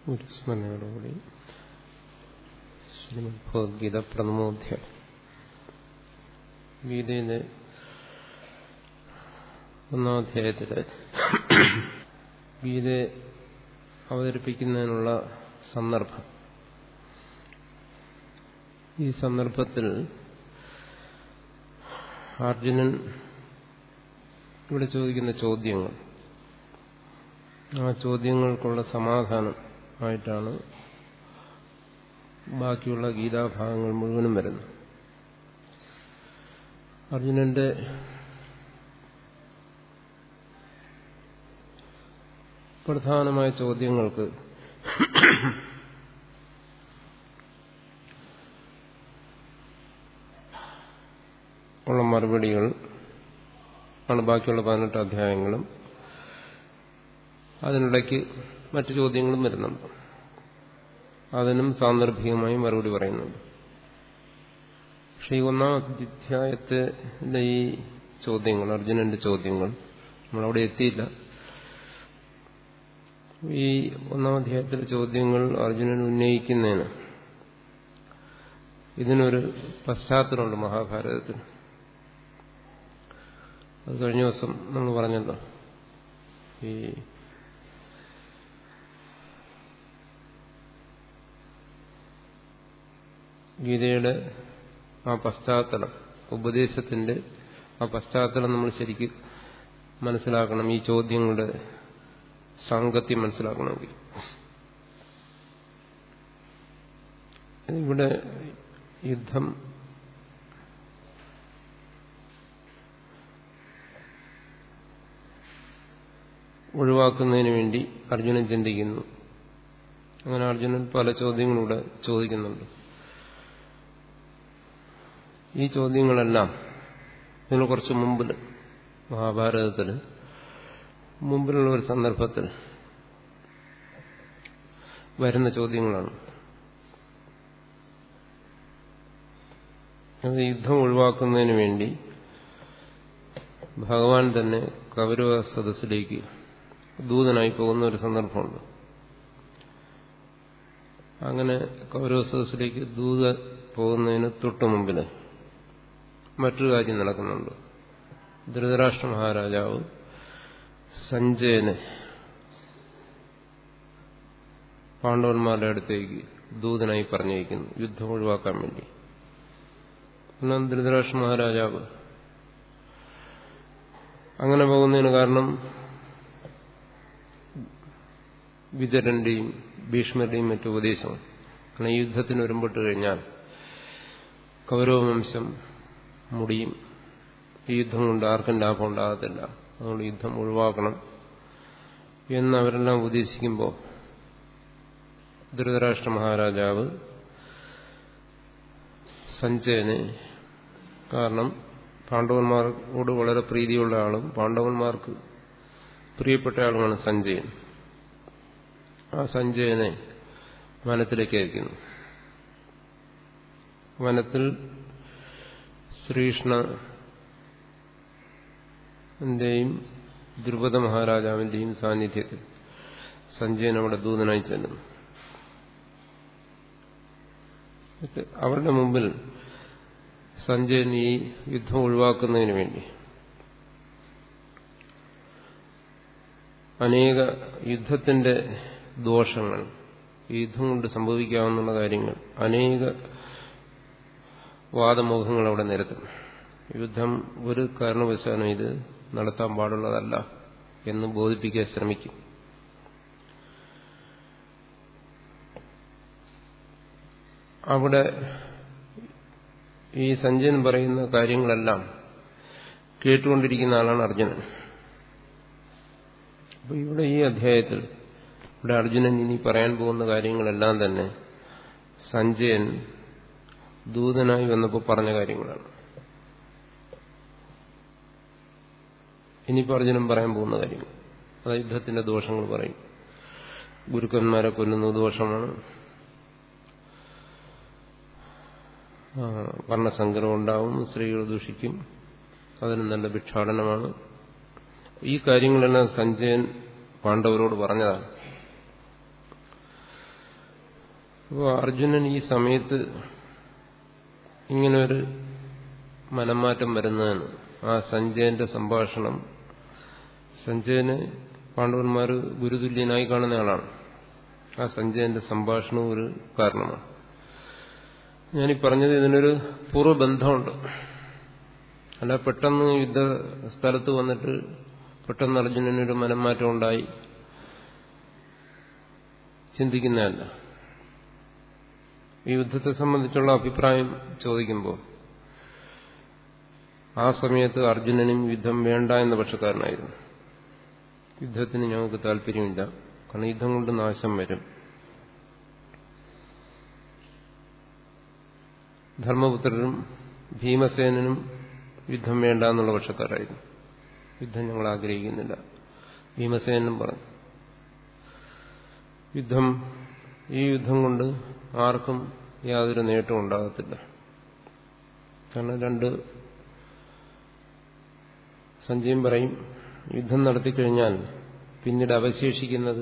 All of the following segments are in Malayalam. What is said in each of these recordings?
ഒരു സ്മരണയോടുകൂടി ശ്രീമദ് ഭഗവത്ഗീത പ്രഥമോധ്യായം ഗീതയിലെ ഒന്നാം അധ്യായത്തില് ഗീതയെ അവതരിപ്പിക്കുന്നതിനുള്ള സന്ദർഭം ഈ സന്ദർഭത്തിൽ അർജുനൻ ഇവിടെ ചോദിക്കുന്ന ചോദ്യങ്ങൾ ആ ചോദ്യങ്ങൾക്കുള്ള സമാധാനം ആയിട്ടാണ് ബാക്കിയുള്ള ഗീതാഭാഗങ്ങൾ മുഴുവനും വരുന്നത് അർജുനന്റെ പ്രധാനമായ ചോദ്യങ്ങൾക്ക് ഉള്ള മറുപടികൾ ആണ് ബാക്കിയുള്ള പതിനെട്ട് അധ്യായങ്ങളും അതിനിടയ്ക്ക് മറ്റു ചോദ്യങ്ങളും വരുന്നുണ്ട് അതിനും സാന്ദർഭികമായി മറുപടി പറയുന്നുണ്ട് പക്ഷെ ഈ ഒന്നാം അധ്യായത്തിലെ ഈ ചോദ്യങ്ങൾ അർജുനന്റെ ചോദ്യങ്ങൾ നമ്മളവിടെ എത്തിയില്ല ഈ ഒന്നാം അധ്യായത്തിലെ ചോദ്യങ്ങൾ അർജുനൻ ഉന്നയിക്കുന്നതിന് ഇതിനൊരു പശ്ചാത്തലമുണ്ട് മഹാഭാരതത്തിൽ അത് കഴിഞ്ഞ ദിവസം നമ്മൾ പറഞ്ഞല്ലോ ഈ ഗീതയുടെ ആ പശ്ചാത്തലം ഉപദേശത്തിന്റെ ആ പശ്ചാത്തലം നമ്മൾ ശരിക്കും മനസ്സിലാക്കണം ഈ ചോദ്യങ്ങളുടെ സാങ്കത്യം മനസ്സിലാക്കണമെങ്കിൽ ഇവിടെ യുദ്ധം ഒഴിവാക്കുന്നതിന് വേണ്ടി അർജുനൻ ചിന്തിക്കുന്നു അങ്ങനെ അർജുനൻ പല ചോദ്യങ്ങളിലൂടെ ചോദിക്കുന്നുണ്ട് ഈ ചോദ്യങ്ങളെല്ലാം ഇതിന് കുറച്ച് മുമ്പിൽ മഹാഭാരതത്തിൽ മുമ്പിലുള്ള ഒരു സന്ദർഭത്തിൽ വരുന്ന ചോദ്യങ്ങളാണ് അത് യുദ്ധം ഒഴിവാക്കുന്നതിന് വേണ്ടി ഭഗവാൻ തന്നെ കൗരവ സദസ്സിലേക്ക് ദൂതനായി പോകുന്ന ഒരു സന്ദർഭമുണ്ട് അങ്ങനെ കൗരവ സദസ്സിലേക്ക് ദൂത പോകുന്നതിന് തൊട്ടു മുമ്പിൽ മറ്റൊരു കാര്യം നടക്കുന്നുണ്ട് ധൃതരാഷ്ട്ര മഹാരാജാവ് സഞ്ജയനെ പാണ്ഡവന്മാരുടെ അടുത്തേക്ക് ദൂതനായി പറഞ്ഞിരിക്കുന്നു യുദ്ധം ഒഴിവാക്കാൻ വേണ്ടി എന്നാൽ ധൃതരാഷ്ട്ര മഹാരാജാവ് അങ്ങനെ പോകുന്നതിന് കാരണം വിതരന്റെയും ഭീഷ്മരുടെയും മറ്റു ഉപദേശം കാരണം ഈ യുദ്ധത്തിന് ഒരുമ്പിട്ട് കഴിഞ്ഞാൽ കൗരവവംശം മുടിയും ഈ യുദ്ധം കൊണ്ട് ആർക്കും ലാഭം ഉണ്ടാകത്തില്ല അതുകൊണ്ട് യുദ്ധം ഒഴിവാക്കണം എന്ന് അവരെല്ലാം ഉപദേശിക്കുമ്പോൾ ധൃതരാഷ്ട്ര മഹാരാജാവ് സഞ്ജയനെ കാരണം പാണ്ഡവന്മാരോട് വളരെ പ്രീതിയുള്ള ആളും പാണ്ഡവന്മാർക്ക് പ്രിയപ്പെട്ട ആളുമാണ് സഞ്ജയൻ ആ സഞ്ജയനെ വനത്തിലേക്ക് അയക്കുന്നു വനത്തിൽ ശ്രീകൃഷ്ണന്റെയും ദ്രുപദ മഹാരാജാവിന്റെയും സാന്നിധ്യത്തിൽ സഞ്ജയൻ അവിടെ ദൂതനായി ചെല്ലുന്നു അവരുടെ മുമ്പിൽ സഞ്ജയൻ ഈ യുദ്ധം ഒഴിവാക്കുന്നതിന് വേണ്ടി അനേക യുദ്ധത്തിന്റെ ദോഷങ്ങൾ ഈ യുദ്ധം കൊണ്ട് സംഭവിക്കാവുന്ന കാര്യങ്ങൾ അനേക വാദമുഖങ്ങൾ അവിടെ നിരത്തും യുദ്ധം ഒരു കാരണവശാലും ഇത് നടത്താൻ പാടുള്ളതല്ല എന്ന് ബോധിപ്പിക്കാൻ ശ്രമിക്കും അവിടെ ഈ സഞ്ജയൻ പറയുന്ന കാര്യങ്ങളെല്ലാം കേട്ടുകൊണ്ടിരിക്കുന്ന ആളാണ് അർജുനൻ അപ്പൊ ഇവിടെ ഈ അധ്യായത്തിൽ ഇവിടെ അർജുനൻ ഇനി പറയാൻ പോകുന്ന കാര്യങ്ങളെല്ലാം തന്നെ സഞ്ജയൻ ദൂതനായി വന്നപ്പോൾ പറഞ്ഞ കാര്യങ്ങളാണ് ഇനിയിപ്പോൾ അർജുനൻ പറയാൻ പോകുന്ന കാര്യങ്ങൾ അത് യുദ്ധത്തിന്റെ ദോഷങ്ങൾ പറയും ഗുരുക്കന്മാരെ കൊല്ലുന്നത് ദോഷമാണ് വർണ്ണസങ്കരം ഉണ്ടാവും സ്ത്രീകൾ ദൂഷിക്കും അതിന് നല്ല ഭിക്ഷാടനമാണ് ഈ കാര്യങ്ങളെല്ലാം സഞ്ജയൻ പാണ്ഡവരോട് പറഞ്ഞതാണ് അപ്പോൾ അർജുനൻ ഈ സമയത്ത് ഇങ്ങനൊരു മനംമാറ്റം വരുന്നതാണ് ആ സഞ്ജയന്റെ സംഭാഷണം സഞ്ജയന് പാണ്ഡവന്മാർ ഗുരുതുല്യനായി കാണുന്ന ആളാണ് ആ സഞ്ജയന്റെ സംഭാഷണവും ഒരു കാരണമാണ് ഞാനീ പറഞ്ഞത് ഇതിനൊരു പൂർവ്വബന്ധമുണ്ട് അല്ല പെട്ടെന്ന് യുദ്ധ സ്ഥലത്ത് വന്നിട്ട് പെട്ടെന്ന് അർജുനനൊരു മനംമാറ്റം ഉണ്ടായി ചിന്തിക്കുന്നതല്ല ഈ യുദ്ധത്തെ സംബന്ധിച്ചുള്ള അഭിപ്രായം ചോദിക്കുമ്പോൾ ആ സമയത്ത് അർജുനനും യുദ്ധം വേണ്ട എന്ന പക്ഷക്കാരനായിരുന്നു യുദ്ധത്തിന് ഞങ്ങൾക്ക് താല്പര്യമില്ല കാരണം യുദ്ധം കൊണ്ട് നാശം വരും ധർമ്മപുത്രരും ഭീമസേനനും യുദ്ധം വേണ്ട എന്നുള്ള പക്ഷക്കാരായിരുന്നു യുദ്ധം ഞങ്ങൾ ആഗ്രഹിക്കുന്നില്ല ഭീമസേനനും പറഞ്ഞു യുദ്ധം ഈ യുദ്ധം കൊണ്ട് ആർക്കും യാതൊരു നേട്ടവും ഉണ്ടാകത്തില്ല കാരണം രണ്ട് സഞ്ജയം പറയും യുദ്ധം നടത്തിക്കഴിഞ്ഞാൽ പിന്നീട് അവശേഷിക്കുന്നത്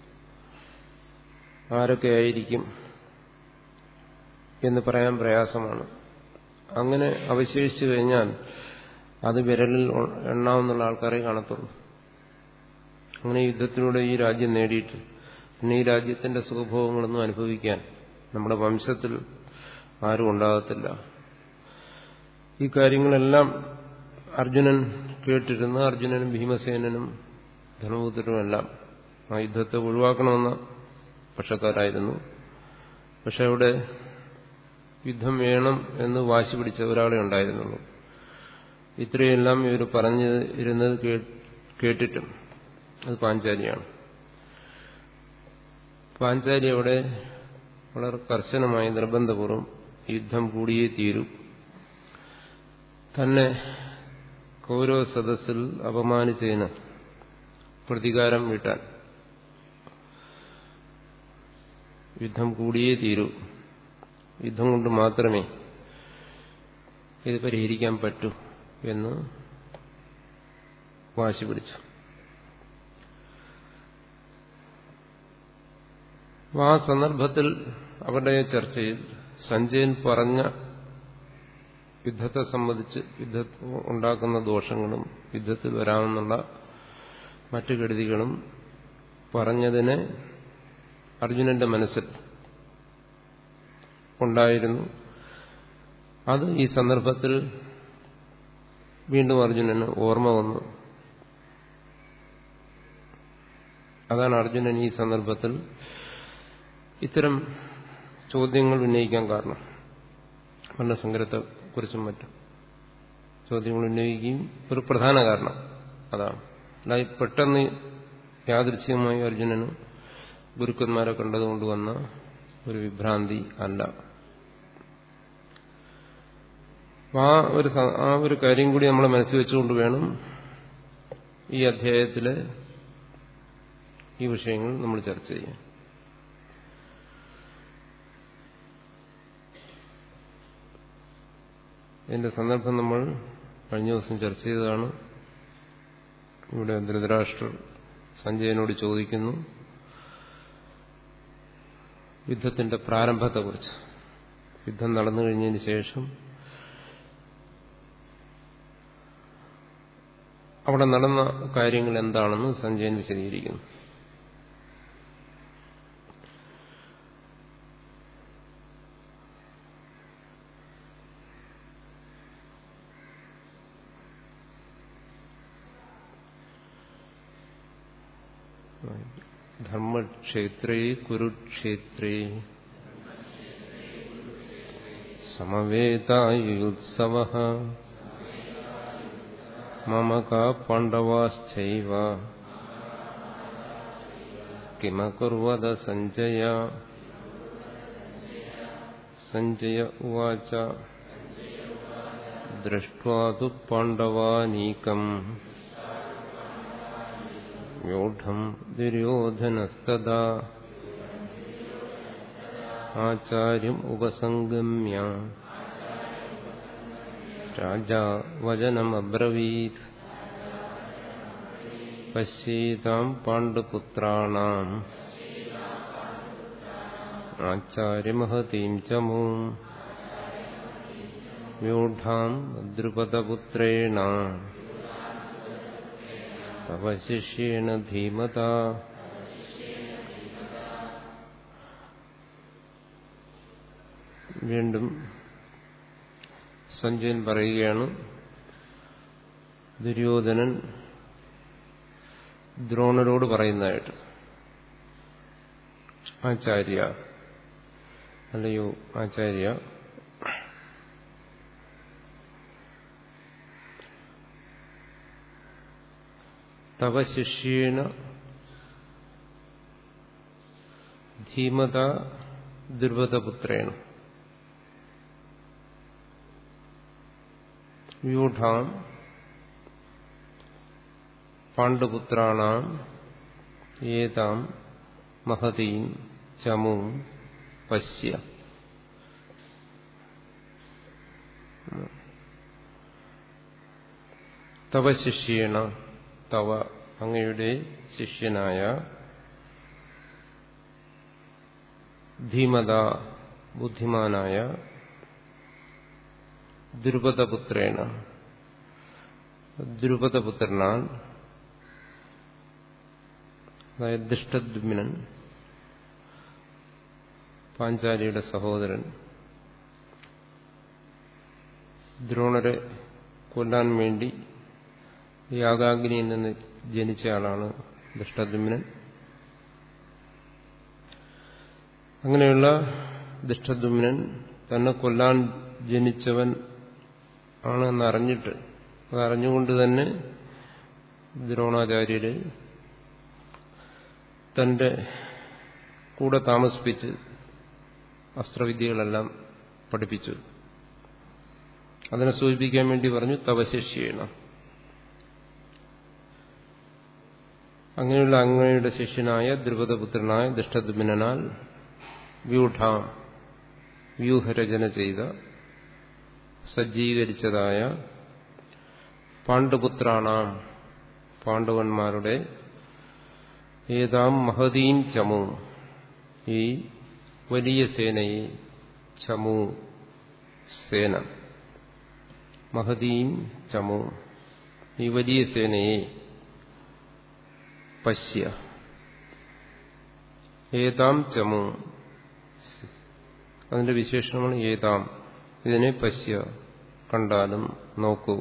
ആരൊക്കെ ആയിരിക്കും എന്ന് പറയാൻ പ്രയാസമാണ് അങ്ങനെ അവശേഷിച്ചു കഴിഞ്ഞാൽ അത് വിരലിൽ എണ്ണാവുന്നുള്ള ആൾക്കാരെ കാണത്തുള്ളൂ അങ്ങനെ യുദ്ധത്തിലൂടെ ഈ രാജ്യം നേടിയിട്ട് പിന്നെ ഈ രാജ്യത്തിന്റെ സുഖഭോഗങ്ങളൊന്നും അനുഭവിക്കാൻ നമ്മുടെ വംശത്തിൽ ആരും ഉണ്ടാകത്തില്ല ഈ കാര്യങ്ങളെല്ലാം അർജുനൻ കേട്ടിരുന്ന അർജുനനും ഭീമസേനനും ധർമ്മപുത്രനുമെല്ലാം ആ യുദ്ധത്തെ ഒഴിവാക്കണമെന്ന പക്ഷക്കാരായിരുന്നു പക്ഷെ അവിടെ യുദ്ധം വേണം എന്ന് വാശി പിടിച്ച ഒരാളെ ഉണ്ടായിരുന്നുള്ളൂ ഇത്രയെല്ലാം ഇവർ പറഞ്ഞു ഇരുന്നത് കേട്ടിട്ടും അത് പാഞ്ചാലിയാണ് പാഞ്ചാലി അവിടെ വളരെ കർശനമായി നിർബന്ധപൂർവ്വം യുദ്ധം കൂടിയേ തീരൂ തന്നെ കൗരവ സദസ്സിൽ അപമാനിച്ചതിന് പ്രതികാരം വീട്ടാൻ യുദ്ധം കൂടിയേ തീരൂ യുദ്ധം കൊണ്ട് മാത്രമേ ഇത് പരിഹരിക്കാൻ പറ്റൂ എന്ന് വാശി പിടിച്ചു ആ സന്ദർഭത്തിൽ അവരുടെ ചർച്ചയിൽ സഞ്ജയൻ പറഞ്ഞ യുദ്ധത്തെ സംബന്ധിച്ച് യുദ്ധ ഉണ്ടാക്കുന്ന ദോഷങ്ങളും യുദ്ധത്തിൽ വരാമെന്നുള്ള മറ്റു കെടുതികളും പറഞ്ഞതിന് അർജുനന്റെ മനസ്സിൽ ഉണ്ടായിരുന്നു അത് ഈ സന്ദർഭത്തിൽ വീണ്ടും അർജുനന് ഓർമ്മ വന്നു അതാണ് അർജുനൻ ഈ സന്ദർഭത്തിൽ ഇത്തരം ചോദ്യങ്ങൾ ഉന്നയിക്കാൻ കാരണം വർണ്ണസങ്കരത്തെ കുറിച്ചും മറ്റും ചോദ്യങ്ങൾ ഉന്നയിക്കുകയും ഒരു പ്രധാന കാരണം അതാണ് അല്ല പെട്ടെന്ന് യാദൃച്ഛികമായി അർജുനന് ഗുരുക്കന്മാരെ കണ്ടതുകൊണ്ട് വന്ന ഒരു വിഭ്രാന്തി അല്ല ആ ഒരു ആ ഒരു കാര്യം കൂടി നമ്മൾ മനസ്സിൽ വെച്ചുകൊണ്ട് വേണം ഈ അധ്യായത്തിലെ ഈ വിഷയങ്ങൾ നമ്മൾ ചർച്ച ചെയ്യാൻ ഇതിന്റെ സന്ദർഭം നമ്മൾ കഴിഞ്ഞ ദിവസം ചർച്ച ചെയ്തതാണ് ഇവിടെ ധൃതരാഷ്ട്രർ സഞ്ജയനോട് ചോദിക്കുന്നു യുദ്ധത്തിന്റെ പ്രാരംഭത്തെക്കുറിച്ച് യുദ്ധം നടന്നു കഴിഞ്ഞതിന് ശേഷം അവിടെ നടന്ന കാര്യങ്ങൾ എന്താണെന്ന് സഞ്ജയൻ വിശദീകരിക്കുന്നു ധർമ്മക്ഷേത്രേ കുരുക്ഷേത്രേ സമവേതായുത്സവ മമ കാ പാണ്ഡവാശ്ചൈവ കിമകുർവത സഞ്ജയ സഞ്ജയ ഉവാച ദൃഷ്ട്വാ തു പാണ്ഡവാനീകം വ്യൂഢം ദുര്യോധനസ്തദാ ആചാര്യം ഉപസംഗമ്യ രാജാ വചനമബ്രവീത് പശ്യേതാം പാണ്ഡുപുത്രാണാം ആചാര്യമഹതീം ചമൂം വ്യൂഢാം ദ്രുപദപുത്രേണ തവ ശിഷ്യേണ ധീമത വീണ്ടും സഞ്ജയൻ പറയുകയാണ് ദുര്യോധനൻ ദ്രോണരോട് പറയുന്നതായിട്ട് ആചാര്യ അല്ലയോ ആചാര്യ തവ ശിഷ്യേണ ധീമത ദുർവതപുത്രേണ വ്യൂഢാം പാണ്ഡുപുത്രാണാം ഏതാം മഹതീം ചമും പശ്യ തവ ശിഷ്യേണ തവ അങ്ങയുടെ ശിഷ്യനായ ധീമത ബുദ്ധിമാനായ ദുർപദപുത്രേണ ദുർപദപുത്രനാൽ അതായത് ദുഷ്ടദ്മിനൻ പാഞ്ചാലിയുടെ സഹോദരൻ ദ്രോണരെ കൊല്ലാൻ വേണ്ടി യാഗാഗ്നിയിൽ നിന്ന് ജനിച്ച ആളാണ് ദുഷ്ടദ്മിനൻ അങ്ങനെയുള്ള ദുഷ്ടദ്മിനൻ തന്നെ കൊല്ലാൻ ജനിച്ചവൻ ആണെന്നറിഞ്ഞിട്ട് അതറിഞ്ഞുകൊണ്ട് തന്നെ ദ്രോണാചാര്യര് തന്റെ കൂടെ താമസിപ്പിച്ച് അസ്ത്രവിദ്യകളെല്ലാം പഠിപ്പിച്ചു അതിനെ സൂചിപ്പിക്കാൻ വേണ്ടി പറഞ്ഞു തവശിഷ്യേണ അങ്ങനെയുള്ള അങ്ങയുടെ ശിഷ്യനായ ദ്രുപദപുത്രനായ ദുഷ്ടദ്മിനാൽ വ്യൂഢ വ്യൂഹരചന ചെയ്ത സജ്ജീകരിച്ചതായ പാണ്ഡുപുത്രാണാം പാണ്ഡവന്മാരുടെ ഏതാം മഹതീം ചമു ഈ വലിയ സേനയെ ചമു സേന മഹതീം ചമു ഈ വലിയ സേനയെ പശ്യ ഏതാം ചമു അതിന്റെ വിശേഷണമാണ് ഏതാം ഇതിനെ പശ്യ കണ്ടാലും നോക്കൂ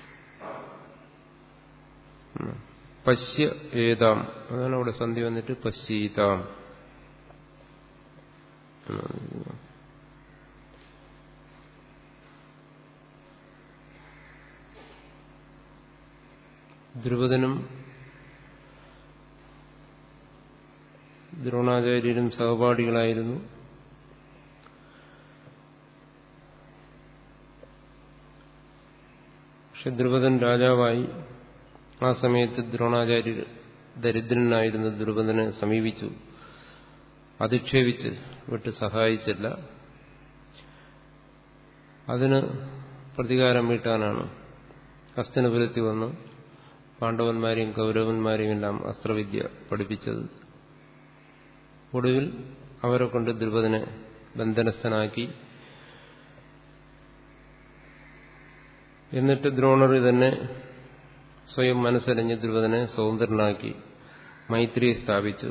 പശ്യ ഏതാം അതാണ് അവിടെ സന്ധി വന്നിട്ട് പശ്യീതാം ദ്രുപദനും ദ്രോണാചാര്യരും സഹപാഠികളായിരുന്നു പക്ഷെ ദ്രുപദൻ രാജാവായി ആ സമയത്ത് ദ്രോണാചാര്യർ ദരിദ്രനായിരുന്ന ദ്രുപദനെ സമീപിച്ചു അധിക്ഷേപിച്ച് വിട്ട് സഹായിച്ചില്ല അതിന് പ്രതികാരം വീട്ടാനാണ് ഹസ്തനപുരത്തിൽ വന്ന് പാണ്ഡവന്മാരെയും കൗരവന്മാരെയും എല്ലാം അസ്ത്രവിദ്യ പഠിപ്പിച്ചത് ഒടുവിൽ അവരെ കൊണ്ട് ദ്രുപദനെ ബന്ധനസ്ഥനാക്കി എന്നിട്ട് ദ്രോണർ തന്നെ സ്വയം മനസ്സറിഞ്ഞ് ദ്രുപദനെ സ്വതന്ത്രനാക്കി മൈത്രിയെ സ്ഥാപിച്ചു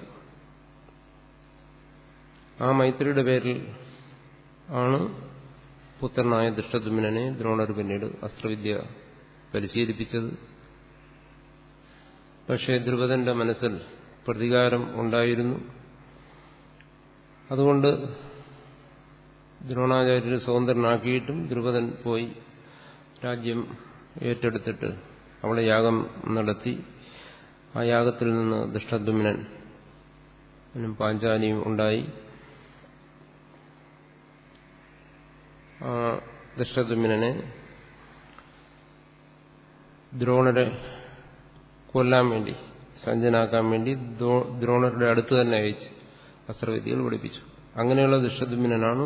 ആ മൈത്രിയുടെ പേരിൽ ആണ് പുത്രനായ ദുഷ്ടദുമ്നനെ ദ്രോണർ പിന്നീട് അസ്ത്രവിദ്യ പരിശീലിപ്പിച്ചത് പക്ഷേ ദ്രുപദന്റെ മനസ്സിൽ പ്രതികാരം ഉണ്ടായിരുന്നു അതുകൊണ്ട് ദ്രോണാചാര്യരെ സ്വതന്ത്രനാക്കിയിട്ടും ദ്രുപദൻ പോയി രാജ്യം ഏറ്റെടുത്തിട്ട് അവിടെ യാഗം നടത്തി ആ യാഗത്തിൽ നിന്ന് ദുഷ്ടദ്യുമ്നൻ പാഞ്ചാലിയും ഉണ്ടായി ആ ദുഷ്ടദ്യുമ്നെ ദ്രോണരെ കൊല്ലാൻ വേണ്ടി സഞ്ജനാക്കാൻ വേണ്ടി ദ്രോണരുടെ അടുത്ത് തന്നെ അയച്ച് അസ്ത്രവിദ്യകൾ പഠിപ്പിച്ചു അങ്ങനെയുള്ള ദുഷ്ടദ്യുമ്നാണ്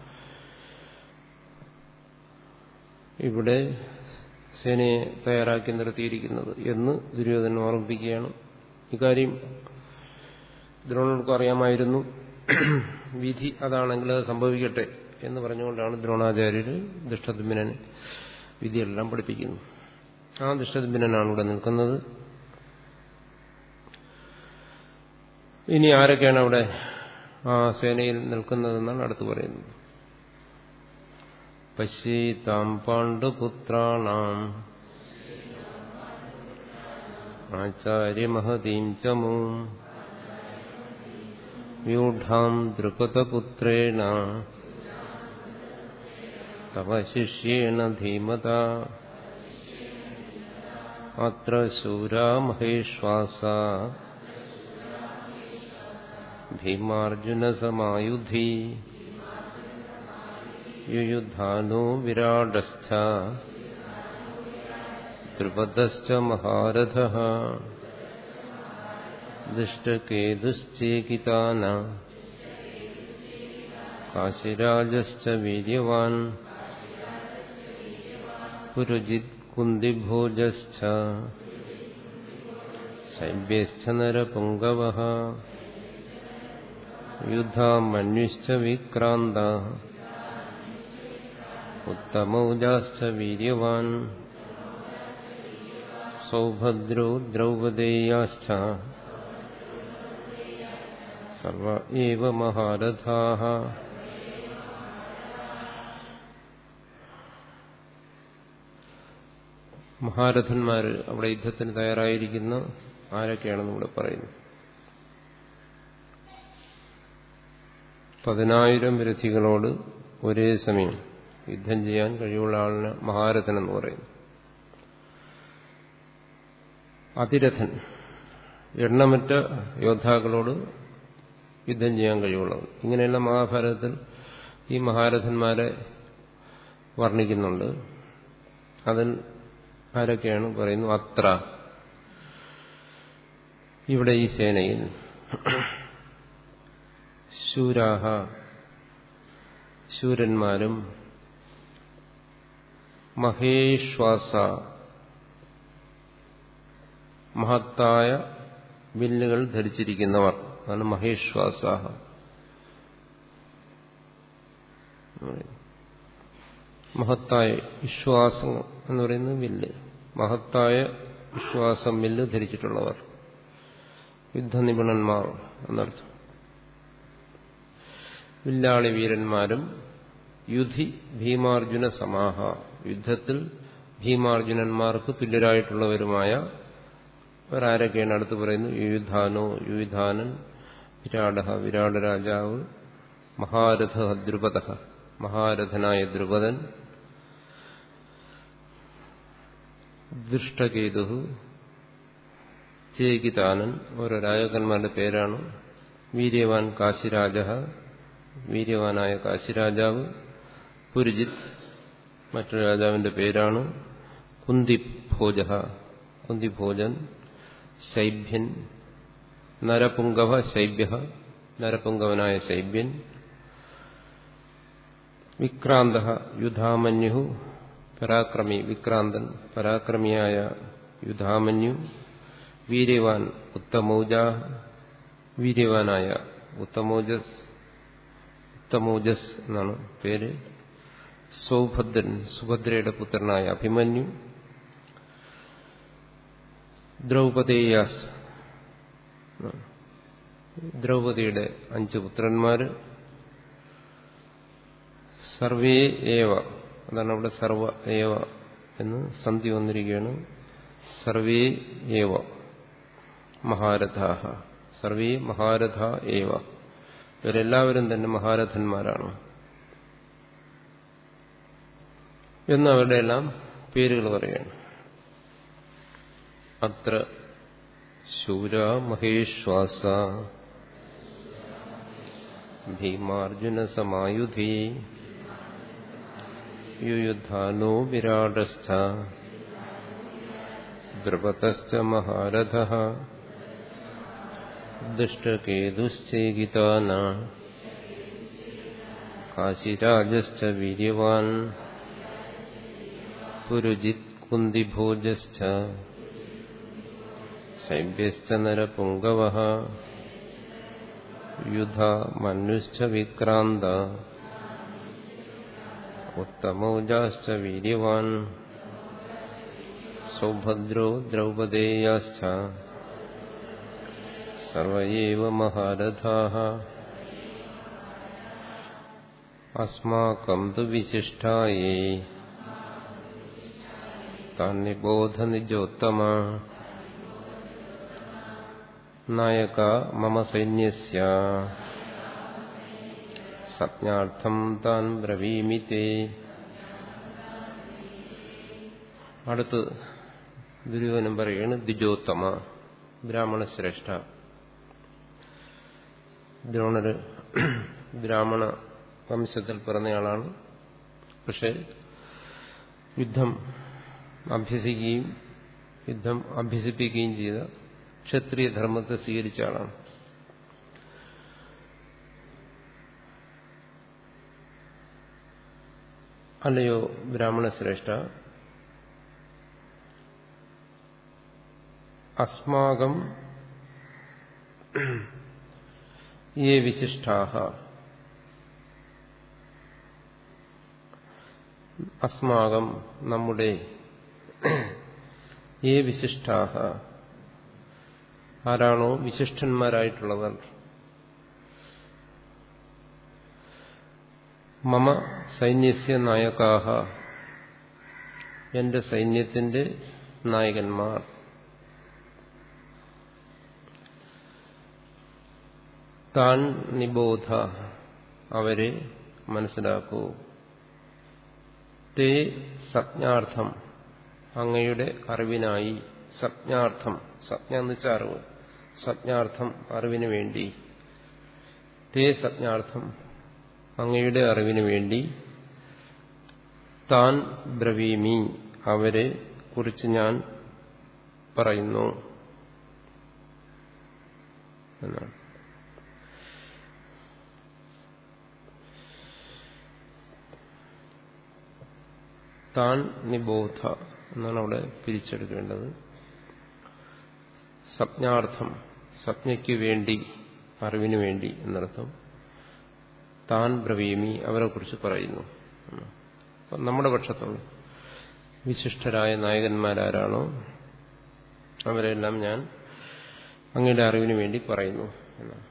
ഇവിടെ സേനയെ തയ്യാറാക്കി നിർത്തിയിരിക്കുന്നത് എന്ന് ദുര്യോധനൻ ഓർമ്മിപ്പിക്കുകയാണ് ഇക്കാര്യം ദ്രോണർക്കും അറിയാമായിരുന്നു വിധി അതാണെങ്കിൽ അത് സംഭവിക്കട്ടെ എന്ന് പറഞ്ഞുകൊണ്ടാണ് ദ്രോണാചാര്യർ ദുഷ്ടദ്മ്യനെ വിധിയെല്ലാം പഠിപ്പിക്കുന്നത് ആ ദുഷ്ടദ്മ്യനാണ് ഇവിടെ നിൽക്കുന്നത് ഇനി ആരൊക്കെയാണ് അവിടെ ആ സേനയിൽ നിൽക്കുന്നതെന്നാണ് അടുത്ത് പറയുന്നത് പശ്യീതാം പാണ്ഡുപുത്രാണാം ആചാര്യമഹതീം ചമൂം വ്യൂഢാം ദ്രുപദപുത്രേണ തവ ശിഷ്യേണ ധീമത അത്ര ശൂരാ മഹേശ്വാസ ഭീമാർജുനസമായുധി യുയുധാനോ വിരാടസ്ഥ ദ്രുപദശ്ച മഹാരഥ ദുഷ്ടകേതുശ്ചേകിതാന കാശിരാജശ്ച വീര്യവാൻ പുരുജിത് കുന്തിഭോജശ്ച ശൈബ്യശ്ച നരപുങ്കവഃ യുദ്ധാമന്യുശ്ച വിക്രാന്ത ഉത്തമൗജാശ്ച വീര്യവാൻ സൗഭദ്രോ ദ്രൗപദേയാശ്ച സർവ ഏവ മഹാരഥാः മഹാരഥന്മാർ അവിടെ യുദ്ധത്തിന് തയ്യാറായിരിക്കുന്ന ആരൊക്കെയാണെന്ന് ഇവിടെ പറയുന്നു പതിനായിരം വിരഥികളോട് ഒരേ സമയം യുദ്ധം ചെയ്യാൻ കഴിവുള്ള ആളിന് മഹാരഥൻ എന്ന് പറയുന്നു അതിരഥൻ എണ്ണമറ്റ യോദ്ധാക്കളോട് യുദ്ധം ചെയ്യാൻ കഴിവുള്ളവൻ ഇങ്ങനെയുള്ള മഹാഭാരതത്തിൽ ഈ മഹാരഥന്മാരെ വർണ്ണിക്കുന്നുണ്ട് അതിൽ ആരൊക്കെയാണ് പറയുന്നു അത്ര ഇവിടെ ഈ സേനയിൽ ശൂരാഹ ശൂരന്മാരും മഹേശ്വാസ മഹത്തായ വില്ലുകൾ ധരിച്ചിരിക്കുന്നവർ അതാണ് മഹേശ്വാസാഹ മഹത്തായ വിശ്വാസം എന്ന് പറയുന്നത് വില്ല് മഹത്തായ വിശ്വാസം വില്ല് ധരിച്ചിട്ടുള്ളവർ യുദ്ധനിപുണന്മാർ എന്നർത്ഥം വില്ലാളി വീരന്മാരും യുധി ഭീമാർജുന സമാഹ യുദ്ധത്തിൽ ഭീമാർജുനന്മാർക്ക് തുല്യരായിട്ടുള്ളവരുമായ അവരാരൊക്കെയാണ് അടുത്ത് പറയുന്നു യുയുധാനോ യുയുധാനൻ വിരാട വിരാട രാജാവ് മഹാരഥ ദ്രുപദ മഹാരഥനായ ദ്രുപദൻ ദുഷ്ടകേതു ചേകിതാനൻ ഓരോ രാജാക്കന്മാരുടെ പേരാണ് വീര്യവാൻ കാശിരാജ വീര്യവാനായ കാശിരാജാവ് പുരുജിത് മറ്റൊരു രാജാവിന്റെ പേരാണ് കുന്തിഭോജ കുന്തിഭോജൻ ശൈഭ്യൻ നരപുങ്കവ ശൈബ്യ നരപുങ്കവനായ ശൈബ്യൻ വിക്രാന്ത യുധാമന്യു പരാക്രമി വിക്രാന്തൻ പരാക്രമിയായ യുധാമന്യു വീര്യവാൻ ഉത്തമൗജ വീര്യവാനായ ഉത്തമോജസ് ഉത്തമോജസ് എന്നാണ് പേര് സൗഭദ്രൻ സുഭദ്രയുടെ പുത്രനായ അഭിമന്യു ദ്രൗപദേയാസ് ദ്രൗപദിയുടെ അഞ്ച് പുത്രന്മാര് സർവേ ഏവ അതാണ് അവിടെ സർവ ഏവ എന്ന് സന്ധി വന്നിരിക്കുകയാണ് സർവേ ഏവ മഹാരഥാഹ സർവേ മഹാരഥ ഏവ ഇവരെല്ലാവരും തന്നെ മഹാരഥന്മാരാണ് എന്ന് അവരുടെ എല്ലാം പേരുകൾ പറയുകയാണ് അത്ര ശൂര മഹേശ്വാസ ഭീമാർജുന സമായുധി യുയുധാനോ വിരാടസ്ഥ ദ്രുപതശ്ച മഹാരഥ ദുഷ്ടകേതുശ്ചേകിതാന കാശിരാജശ്ച വീര്യവാൻ പുരുജിത് കുന്തിഭോജശ്ച ശൈബ്യശ്ച നരപുങ്കവ യുധ മനുശ്ച വിക്രാന്ത ഉത്തമൗജാശ്ച വീര്യവാൻ സൗഭദ്രോ ദ്രൗപദേയാശ്ച സർവയേവ മഹാരഥാः അസ്മാകം തു വിശിഷ്ടായേ താന്നിബോധ നിജോത്തമ നായക മമ സൈന്യസ്യ സജ്ഞാർത്ഥം താൻ ബ്രവീമി തേ അടുത്ത് ദുര്യോധനം പറയുകയാണ് ദ്വിജോത്തമ ബ്രാഹ്മണശ്രേഷ്ഠ ദ്രോണര് ബ്രാഹ്മണ വംശത്തിൽ പിറന്നയാളാണ് പക്ഷെ യുദ്ധം അഭ്യസിക്കുകയും യുദ്ധം അഭ്യസിപ്പിക്കുകയും ചെയ്ത ക്ഷത്രിയ ധർമ്മത്തെ സ്വീകരിച്ച ആളാണ് അല്ലയോ ബ്രാഹ്മണ ശ്രേഷ്ഠ അസ്മാകം യേ വിശിഷ്ടാഹ അസ്മാകം നമ്മുടെ ഏ വിശിഷ്ടാഹ ആരാണോ വിശിഷ്ടന്മാരായിട്ടുള്ളവർ മമ സൈന്യസ്യ നായകാഹ എന്റെ സൈന്യത്തിന്റെ നായകന്മാർ താൻ നിബോധ അവരെ മനസ്സിലാക്കൂ തേ സജ്ഞാർത്ഥം അങ്ങയുടെ അറിവിനായി സജ്ഞാർത്ഥം സജ്ഞ എന്ന് വെച്ചാൽ അറിവ് സജ്ഞാർത്ഥം അറിവിന് വേണ്ടി തേ സജ്ഞാർത്ഥം അങ്ങയുടെ അറിവിന് വേണ്ടി താൻ ബ്രവീമി അവരെ കുറിച്ച് ഞാൻ പറയുന്നു എന്നാണ് താൻ നിബോധ എന്നാണ് അവിടെ പിരിച്ചെടുക്കേണ്ടത് സജ്ഞാർത്ഥം സജ്ഞയ്ക്ക് വേണ്ടി അറിവിനു വേണ്ടി എന്നർത്ഥം താൻ ബ്രവീമി അവരെ കുറിച്ച് പറയുന്നു നമ്മുടെ പക്ഷത്തുള്ള വിശിഷ്ടരായ നായകന്മാരാരാണോ അവരെല്ലാം ഞാൻ അങ്ങയുടെ അറിവിനു വേണ്ടി പറയുന്നു എന്നാണ്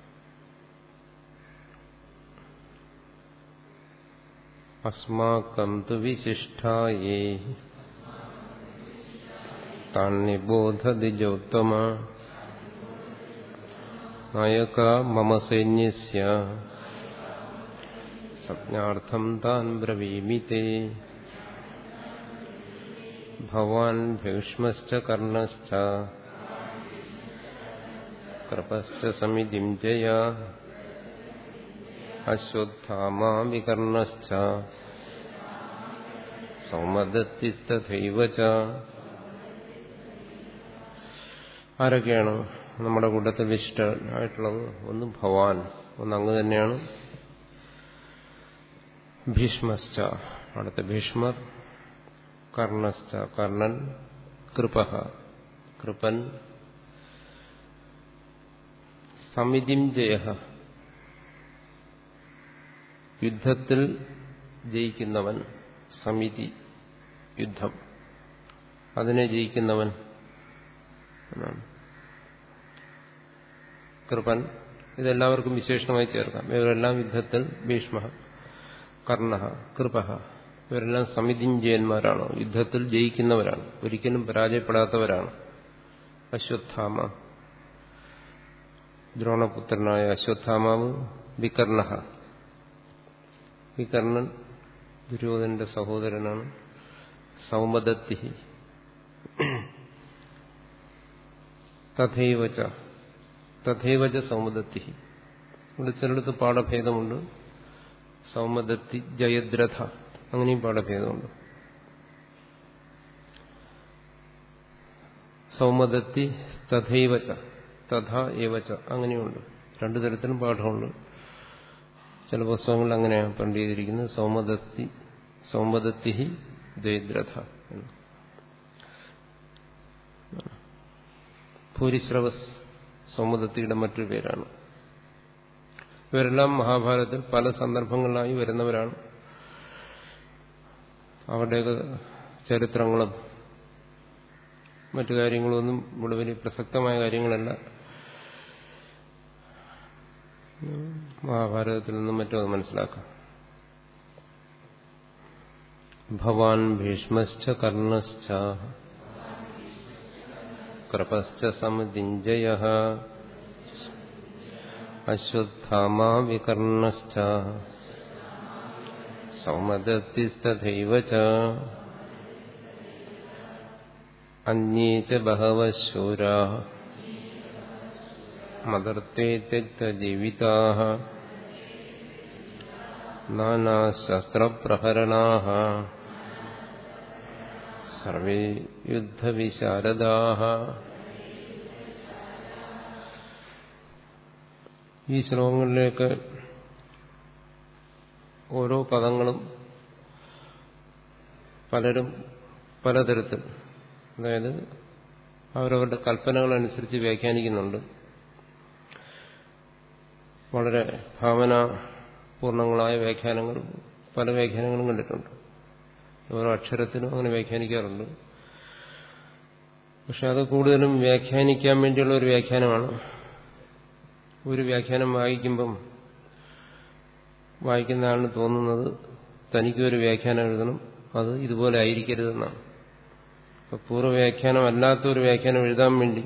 അസ്മാക്കം തു വിശിഷ്ടായേ താണ്യബോധദിജോത്തമ നായക മമ സൈന്യസ്യ സജ്ഞാർത്ഥം താൻ ബ്രവീമി തേ ഭവാൻ ഭീഷ്മശ്ച കർണശ്ച കൃപശ്ച സമിതിം ജയ അശ്വത്ഥാമാ വികർണശ്ച സൗമദത്തിസ്തഥൈവ ച ആരൊക്കെയാണ് നമ്മുടെ കൂട്ടത്തിൽ വിശിഷ്ടമായിട്ടുള്ളത് ഒന്ന് ഭവാൻ ഒന്ന് അങ്ങ് തന്നെയാണ് ഭീഷ്മശ്ച അടുത്ത ഭീഷ്മർ കർണശ്ച കർണൻ കൃപ കൃപൻ സമിതിം ജയ യുദ്ധത്തിൽ ജയിക്കുന്നവൻ സമിതി യുദ്ധം അതിനെ ജയിക്കുന്നവൻ എന്നാണ് കൃപൻ ഇതെല്ലാവർക്കും വിശേഷണമായി ചേർക്കാം ഇവരെല്ലാം യുദ്ധത്തിൽ ഭീഷ്മ കർണ കൃപ ഇവരെല്ലാം സമിതിഞ്ജയന്മാരാണ് യുദ്ധത്തിൽ ജയിക്കുന്നവരാണ് ഒരിക്കലും പരാജയപ്പെടാത്തവരാണ് അശ്വത്ഥാമ ദ്രോണപുത്രനായ അശ്വത്ഥാമാവ് വികർണ വികർണൻ ദുര്യോധനന്റെ സഹോദരനാണ് സൗമദത്തി തഥൈവച തഥൈവച സൗമദത്തി ഇവിടെ ചിലടത്ത് പാഠഭേദമുണ്ട് സൗമദത്തി ജയദ്രഥ അങ്ങനെയും പാഠഭേദമുണ്ട് സൗമദത്തി തഥൈവച തഥ ഏവച അങ്ങനെയുണ്ട് രണ്ടു തരത്തിലും പാഠമുണ്ട് ചില പുസ്തകങ്ങളിൽ അങ്ങനെയാണ് പ്രിന്റ് ചെയ്തിരിക്കുന്നത് സൗമദത്തി സൗമദത്തി ജയദ്രഥ ഭൂരിശ്രവസ് സൗമദത്തിയുടെ മറ്റൊരു പേരാണ് ഇവരെല്ലാം മഹാഭാരതത്തിൽ പല സന്ദർഭങ്ങളിലായി വരുന്നവരാണ് അവരുടെയൊക്കെ ചരിത്രങ്ങളും മറ്റു കാര്യങ്ങളൊന്നും ഇവിടെ വലിയ പ്രസക്തമായ കാര്യങ്ങളല്ല മഹാഭാരതത്തിൽ നിന്നും മറ്റും അത് മനസ്സിലാക്കാം ഭവാൻ ഭീഷ്മശ്ച കർണശ്ച കൃപശ്ച സമുദിഞ്ജയ അശ്വത്ഥാമാ വികർണശ്ച സൗമദത്തിസ്തഥൈവ ച അന്യേ ച ബഹവഃ ശൂരാ മദർത്തേ ത്യക്തജീവിതാഃ നാനാശസ്ത്രപ്രഹരണാഃ സർവേ യുദ്ധവിശാരദാഃ ഈ ശ്ലോകങ്ങളിലേക്ക് ഓരോ പദങ്ങളും പലരും പലതരത്തിൽ അതായത് അവരവരുടെ കൽപ്പനകളനുസരിച്ച് വ്യാഖ്യാനിക്കുന്നുണ്ട് വളരെ ഭാവനാപൂർണങ്ങളായ വ്യാഖ്യാനങ്ങൾ പല വ്യാഖ്യാനങ്ങളും കണ്ടിട്ടുണ്ട് ഓരോ അക്ഷരത്തിനും അങ്ങനെ വ്യാഖ്യാനിക്കാറുണ്ട് പക്ഷെ അത് കൂടുതലും വ്യാഖ്യാനിക്കാൻ വേണ്ടിയുള്ള ഒരു വ്യാഖ്യാനമാണ് ഒരു വ്യാഖ്യാനം വായിക്കുമ്പം വായിക്കുന്ന ആളിന് തോന്നുന്നത് തനിക്കൊരു വ്യാഖ്യാനം എഴുതണം അത് ഇതുപോലെ ആയിരിക്കരുതെന്നാണ് അപ്പൊ പൂർവ്വവ്യാഖ്യാനം അല്ലാത്ത ഒരു വ്യാഖ്യാനം എഴുതാൻ വേണ്ടി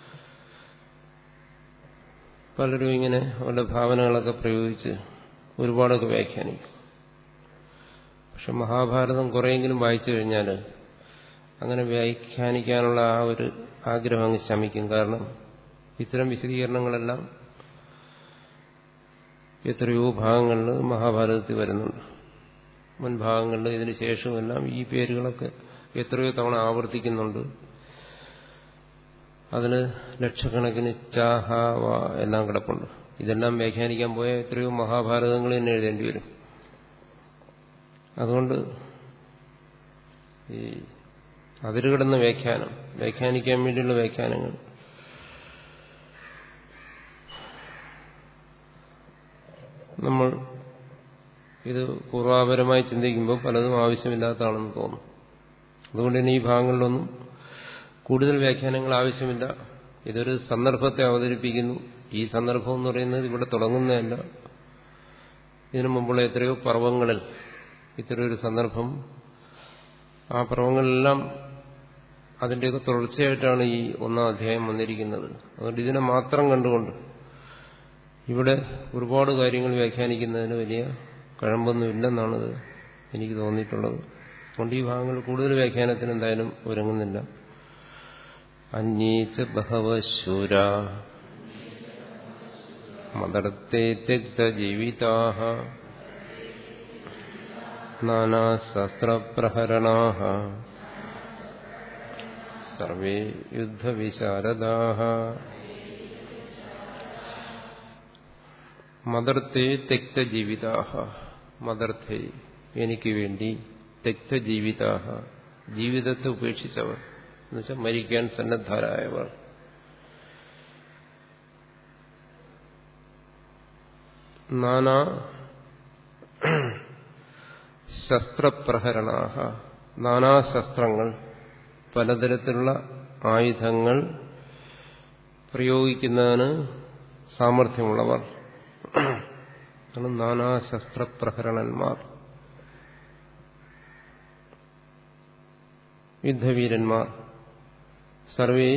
പലരും ഇങ്ങനെ അവരുടെ ഭാവനകളൊക്കെ പ്രയോഗിച്ച് ഒരുപാടൊക്കെ വ്യാഖ്യാനിക്കും പക്ഷെ മഹാഭാരതം കുറെയെങ്കിലും വായിച്ചു കഴിഞ്ഞാൽ അങ്ങനെ വ്യാഖ്യാനിക്കാനുള്ള ആ ഒരു ആഗ്രഹം അങ്ങ് ശമിക്കും കാരണം ഇത്തരം വിശദീകരണങ്ങളെല്ലാം എത്രയോ ഭാഗങ്ങളിൽ മഹാഭാരതത്തിൽ വരുന്നുണ്ട് മുൻഭാഗങ്ങളിൽ ഇതിന് ശേഷമെല്ലാം ഈ പേരുകളൊക്കെ എത്രയോ തവണ ആവർത്തിക്കുന്നുണ്ട് അതിന് ലക്ഷക്കണക്കിന് ചാഹ വ എല്ലാം കിടപ്പുണ്ട് ഇതെല്ലാം വ്യാഖ്യാനിക്കാൻ പോയാൽ എത്രയോ മഹാഭാരതങ്ങൾ തന്നെ എഴുതേണ്ടി വരും അതുകൊണ്ട് ഈ അതിരുകിടന്ന വ്യാഖ്യാനം വ്യാഖ്യാനിക്കാൻ വേണ്ടിയുള്ള വ്യാഖ്യാനങ്ങൾ നമ്മൾ ഇത് പൂർവാപരമായി ചിന്തിക്കുമ്പോൾ പലതും ആവശ്യമില്ലാത്തതാണെന്ന് തോന്നും അതുകൊണ്ട് തന്നെ ഈ ഭാഗങ്ങളിലൊന്നും കൂടുതൽ വ്യാഖ്യാനങ്ങൾ ആവശ്യമില്ല ഇതൊരു സന്ദർഭത്തെ അവതരിപ്പിക്കുന്നു ഈ സന്ദർഭം എന്ന് പറയുന്നത് ഇവിടെ തുടങ്ങുന്നതല്ല ഇതിനു മുമ്പുള്ള എത്രയോ പർവ്വങ്ങളിൽ ഇത്തരമൊരു സന്ദർഭം ആ പർവ്വങ്ങളെല്ലാം അതിൻ്റെയൊക്കെ തുടർച്ചയായിട്ടാണ് ഈ ഒന്നാം അധ്യായം വന്നിരിക്കുന്നത് അതുകൊണ്ട് ഇതിനെ മാത്രം കണ്ടുകൊണ്ട് ഇവിടെ ഒരുപാട് കാര്യങ്ങൾ വ്യാഖ്യാനിക്കുന്നതിന് വലിയ കഴമ്പൊന്നുമില്ലെന്നാണ് എനിക്ക് തോന്നിയിട്ടുള്ളത് അതുകൊണ്ട് ഈ ഭാഗങ്ങൾ കൂടുതൽ വ്യാഖ്യാനത്തിന് എന്തായാലും ഒരുങ്ങുന്നില്ല അന്യേച്ച ബഹവശൂര മദർത്തേ ത്യക്തജീവിതാ നാനാശസ്ത്രപ്രഹരണാ സർവേ യുദ്ധവിശാരദാ മദർത്തേ തെക്തജീവിതാ മദർത്തേ എനിക്ക് വേണ്ടി തെക്തജീവിതാ ജീവിതത്തെ ഉപേക്ഷിച്ചവർ എന്നുവെച്ചാൽ മരിക്കാൻ സന്നദ്ധരായവർ നാനാ ശസ്ത്രപ്രഹരണാഹ നാനാശസ്ത്രങ്ങൾ പലതരത്തിലുള്ള ആയുധങ്ങൾ പ്രയോഗിക്കുന്നതിന് സാമർഥ്യമുള്ളവർ നാനാശസ്ത്രപ്രഹരണന്മാർ യുദ്ധവീരന്മാർ സർവേ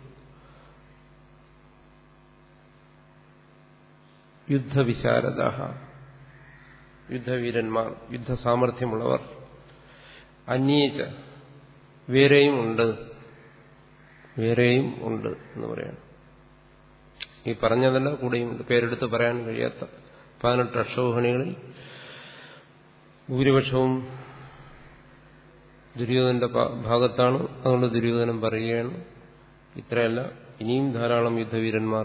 യുദ്ധവിശാരദ യുദ്ധവീരന്മാർ യുദ്ധസാമർഥ്യമുള്ളവർ അന്യേച്ച വേറെയും ഉണ്ട് വേറെയും ഉണ്ട് എന്ന് പറയണം ഈ പറഞ്ഞതല്ല കൂടെയുമുണ്ട് പേരെടുത്ത് പറയാൻ കഴിയാത്ത പതിനെട്ട് അക്ഷോഹണികളിൽ ഭൂരിപക്ഷവും ദുര്യോധനന്റെ ഭാഗത്താണ് അതുകൊണ്ട് ദുര്യോധനം പറയുകയാണ് ഇത്രയല്ല ഇനിയും ധാരാളം യുദ്ധവീരന്മാർ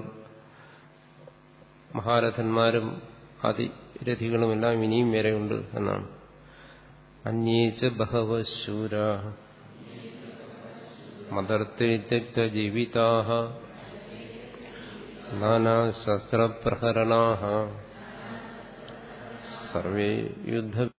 മഹാരഥന്മാരും അതിരഥികളുമെല്ലാം ഇനിയും വരെയുണ്ട് എന്നാണ് അന്യേച്ച ബഹവശൂര മദർത്തേ ജീവിതാ നാനാശസ്ത്രപ്രഹരണാ സർവേ യുദ്ധ